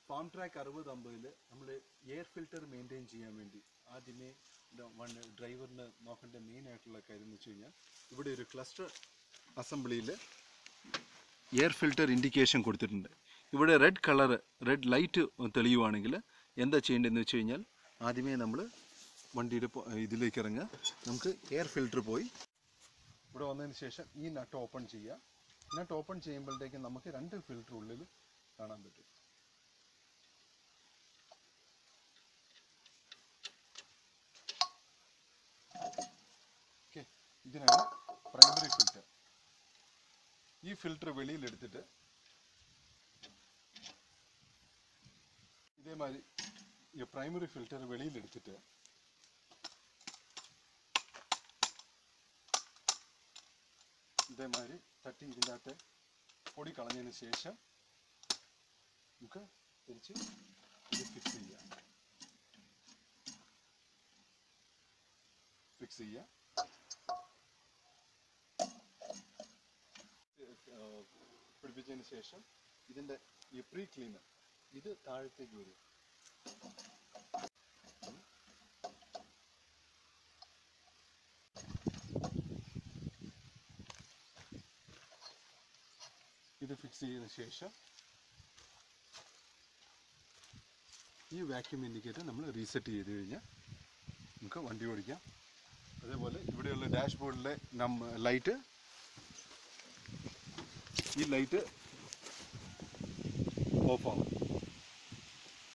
farm track അറുപത് അമ്പതിൽ നമ്മൾ air filter maintain ചെയ്യാൻ വേണ്ടി ആദ്യമേ വൺ ഡ്രൈവറിന് നോക്കേണ്ട മെയിൻ ആയിട്ടുള്ള കാര്യം എന്ന് വെച്ച് കഴിഞ്ഞാൽ ഇവിടെ ഒരു ക്ലസ്റ്റർ അസംബ്ലിയിൽ എയർ ഫിൽറ്റർ ഇൻഡിക്കേഷൻ കൊടുത്തിട്ടുണ്ട് ഇവിടെ റെഡ് കളർ റെഡ് ലൈറ്റ് തെളിയുവാണെങ്കിൽ എന്താ ചെയ്യേണ്ടതെന്ന് വെച്ച് കഴിഞ്ഞാൽ ആദ്യമേ നമ്മൾ വണ്ടിയുടെ പൊ- ഇതിലേക്ക് ഇറങ്ങുക നമുക്ക് എയർ ഫിൽറ്റർ പോയി ഇവിടെ വന്നതിന് ശേഷം ഈ നട്ട് ഓപ്പൺ ചെയ്യുക നട്ട് ഓപ്പൺ ചെയ്യുമ്പോഴത്തേക്കും നമുക്ക് രണ്ട് ഫിൽറ്റർ ഉള്ളിൽ കാണാൻ പറ്റും ഓക്കെ ഇതിനാണ് പ്രൈമറി ഫിൽറ്റർ ഈ ഫിൽറ്റർ വെളിയിൽ എടുത്തിട്ട് ഇതേമാതിരി ഈ പ്രൈമറി ഫിൽറ്റർ വെളിയിൽ എടുത്തിട്ട് ഇതേമാതിരി തട്ടി ഇതിൻ്റെ അകത്ത് പൊടി കളഞ്ഞതിന് ശേഷം നമുക്ക് തിരിച്ച് ഇത് ഫിക്സ് ചെയ്യാം ഫിക്സ് ചെയ്യാം ഏഹ് പിടിപ്പിച്ചതിന് ശേഷം ഇതിൻ്റെ ഈ പ്രീ ക്ലീനർ ഇത് താഴത്തേക്ക് വരും ഇത് ഫിക്സ് ചെയ്തതിന് ശേഷം ഈ വാക്യൂം ഇൻഡിക്കേറ്റർ നമ്മൾ റീസെറ്റ് ചെയ്ത് കഴിഞ്ഞാൽ നമുക്ക് വണ്ടി ഓടിക്കാം അതേപോലെ ഇവിടെയുള്ള ഡാഷ്ബോർഡിലെ നമ്മ ലൈറ്റ് ഈ ലൈറ്റ് ഓഫ് ആവും